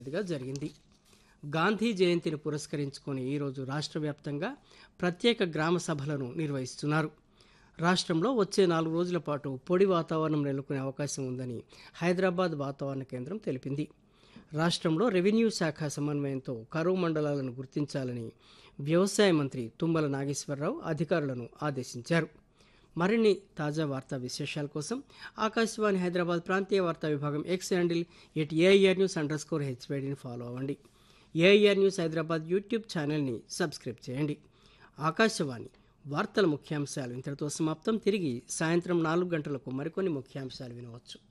గా జరిగింది గాంధీ జయంతిని పురస్కరించుకొని ఈరోజు రాష్ట్ర వ్యాప్తంగా ప్రత్యేక గ్రామ సభలను నిర్వహిస్తున్నారు రాష్ట్రంలో వచ్చే నాలుగు రోజుల పాటు పొడి వాతావరణం నెలకొనే అవకాశం ఉందని హైదరాబాద్ వాతావరణ కేంద్రం తెలిపింది రాష్ట్రంలో రెవెన్యూ శాఖ సమన్వయంతో కరువు మండలాలను గుర్తించాలని వ్యవసాయ మంత్రి తుమ్మల నాగేశ్వరరావు అధికారులను ఆదేశించారు మరిన్ని తాజా వార్తా విశేషాల కోసం ఆకాశవాణి హైదరాబాద్ ప్రాంతీయ వార్తా విభాగం X handle at A I R news underscore హెచ్వైడిని ఫాలో అవ్వండి ఏఐఆర్ న్యూస్ హైదరాబాద్ యూట్యూబ్ ఛానల్ని సబ్స్క్రైబ్ చేయండి ఆకాశవాణి వార్తల ముఖ్యాంశాలు ఇంతటితో సమాప్తం తిరిగి సాయంత్రం నాలుగు గంటలకు మరికొన్ని ముఖ్యాంశాలు వినవచ్చు